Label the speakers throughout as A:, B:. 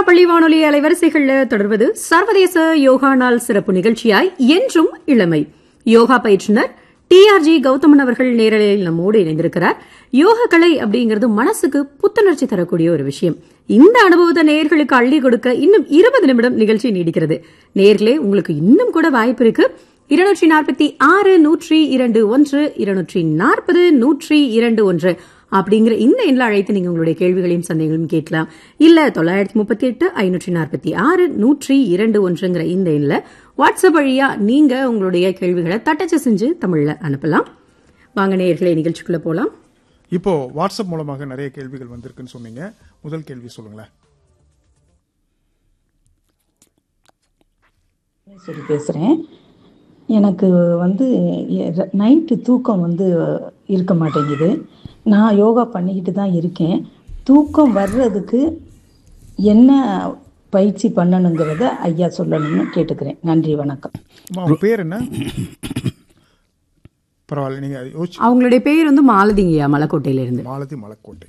A: திருச்சிராப்பள்ளி வானொலி அலைவரிசைகள்ல தொடர்வது சர்வதேச யோகா நாள் சிறப்பு நிகழ்ச்சியாய் என்றும் இளமை யோகா பயிற்றுனர் டிஆர்ஜி கௌதமன் அவர்கள் நேரலையில் நம்மோடு இணைந்திருக்கிறார் யோக கலை அப்படிங்கிறது மனசுக்கு புத்துணர்ச்சி தரக்கூடிய ஒரு விஷயம் இந்த அனுபவத்தை நேர்களுக்கு அள்ளி கொடுக்க இன்னும் இருபது நிமிடம் நிகழ்ச்சி நீடிக்கிறது நேர்களே உங்களுக்கு இன்னும் கூட வாய்ப்பு இருக்கு இருநூற்றி நாற்பத்தி ஆறு நூற்றி இரண்டு ஒன்று இருநூற்றி நாற்பது நூற்றி இரண்டு ஒன்று அப்படிங்கிற இந்த எண்ணில் அழைத்து நீங்க உங்களுடைய கேள்விகளையும் சந்தேகங்களையும் கேட்கலாம் இல்ல தொள்ளாயிரத்தி முப்பத்தி எட்டு ஐநூற்றி நாற்பத்தி ஆறு நூற்றி இரண்டு ஒன்றுங்கிற இந்த எண்ணில் வாட்ஸ்அப் வழியா நீங்க உங்களுடைய கேள்விகளை தட்டச்சு செஞ்சு தமிழ்ல அனுப்பலாம் வாங்க நேயர்களே நிகழ்ச்சிக்குள்ள போலாம்
B: இப்போ வாட்ஸ்அப் மூலமாக நிறைய கேள்விகள் வந்திருக்குன்னு சொன்னீங்க முதல் கேள்வி சொல்லுங்களேன்
C: சரி பேசுகிறேன் எனக்கு வந்து நைட்டு தூக்கம் வந்து இருக்க மாட்டேங்குது நான் யோகா பண்ணிக்கிட்டு தான் இருக்கேன் தூக்கம் வர்றதுக்கு என்ன பயிற்சி பண்ணணுங்கிறத ஐயா சொல்லணும்னு கேட்டுக்கிறேன் நன்றி வணக்கம்
B: அம்மா, உங்க பேர் என்ன பரவாயில்ல நீங்க யோசிச்சு
A: அவங்களுடைய பேர் வந்து மாலதிங்கய்யா மலைக்கோட்டையில இருந்து
B: மாலதி மலைக்கோட்டை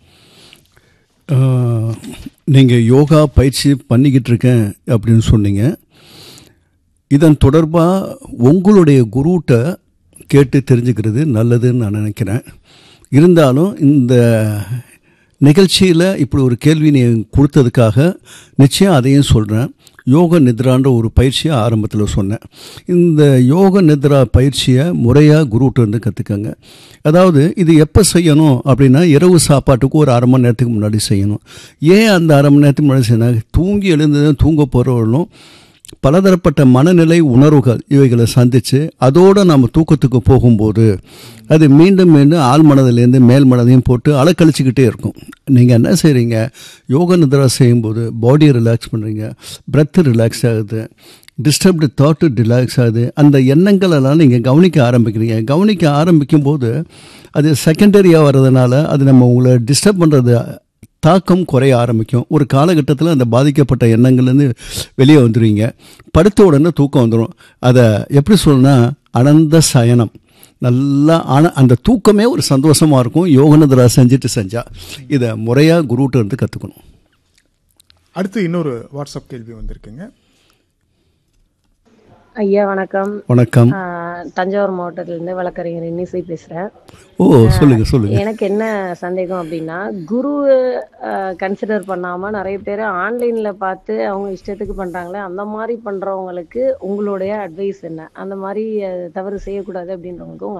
D: நீங்கள் யோகா பயிற்சி பண்ணிக்கிட்டு இருக்கேன் அப்படின்னு சொன்னீங்க இதன் தொடர்பாக உங்களுடைய குருட்ட கேட்டு தெரிஞ்சுக்கிறது நல்லதுன்னு நான் நினைக்கிறேன் இருந்தாலும் இந்த நிகழ்ச்சியில் இப்படி ஒரு கேள்வி நீ கொடுத்ததுக்காக நிச்சயம் அதையும் சொல்கிறேன் யோக நித்ரான்ற ஒரு பயிற்சியை ஆரம்பத்தில் சொன்னேன் இந்த யோக நித்ரா பயிற்சியை முறையாக குருட்ட இருந்து கற்றுக்கங்க அதாவது இது எப்போ செய்யணும் அப்படின்னா இரவு சாப்பாட்டுக்கு ஒரு அரை மணி நேரத்துக்கு முன்னாடி செய்யணும் ஏன் அந்த அரை மணி நேரத்துக்கு முன்னாடி செய்யணும் தூங்கி எழுந்து தூங்க போகிறவர்களும் பலதரப்பட்ட மனநிலை உணர்வுகள் இவைகளை சந்தித்து அதோடு நம்ம தூக்கத்துக்கு போகும்போது அது மீண்டும் மீண்டும் ஆள் மனதிலேருந்து மேல் மனதையும் போட்டு அலக்கழிச்சிக்கிட்டே இருக்கும் நீங்கள் என்ன செய்கிறீங்க யோக நித்ரா செய்யும்போது பாடியை ரிலாக்ஸ் பண்ணுறீங்க பிரெத்து ரிலாக்ஸ் ஆகுது டிஸ்டர்ப்டு தாட்டு ரிலாக்ஸ் ஆகுது அந்த எண்ணங்களெல்லாம் நீங்கள் கவனிக்க ஆரம்பிக்கிறீங்க கவனிக்க ஆரம்பிக்கும் போது அது செகண்டரியாக வர்றதுனால அது நம்ம உங்களை டிஸ்டர்ப் பண்ணுறது தாக்கம் குறைய ஆரம்பிக்கும் ஒரு காலகட்டத்தில் அந்த பாதிக்கப்பட்ட எண்ணங்கள்லேருந்து வெளியே வந்துடுவீங்க படுத்த உடனே தூக்கம் வந்துடும் அதை எப்படி சொல்லணும்னா அனந்த சயனம் நல்லா ஆன அந்த தூக்கமே ஒரு சந்தோஷமாக இருக்கும் யோகநதரா செஞ்சுட்டு செஞ்சா இதை முறையாக குருட்ட இருந்து கற்றுக்கணும்
B: அடுத்து இன்னொரு வாட்ஸ்அப் கேள்வி வந்திருக்குங்க
E: ஐயா வணக்கம்
D: வணக்கம்
E: ஆஹ் தஞ்சாவூர் மாவட்டத்திலிருந்து வழக்கறிஞர் இன்னிசை பேசுறேன்
D: ஓ சொல்லுங்கள் சொல்லுங்கள்
E: எனக்கு என்ன சந்தேகம் அப்படின்னா குரு கன்சிடர் பண்ணாம நிறைய பேர் ஆன்லைன்ல பார்த்து அவங்க இஷ்டத்துக்கு பண்றாங்களே அந்த மாதிரி பண்றவங்களுக்கு உங்களுடைய அட்வைஸ் என்ன அந்த மாதிரி அஹ், தவறு செய்யக்கூடாது அப்படின்றவங்களுக்கு உங்க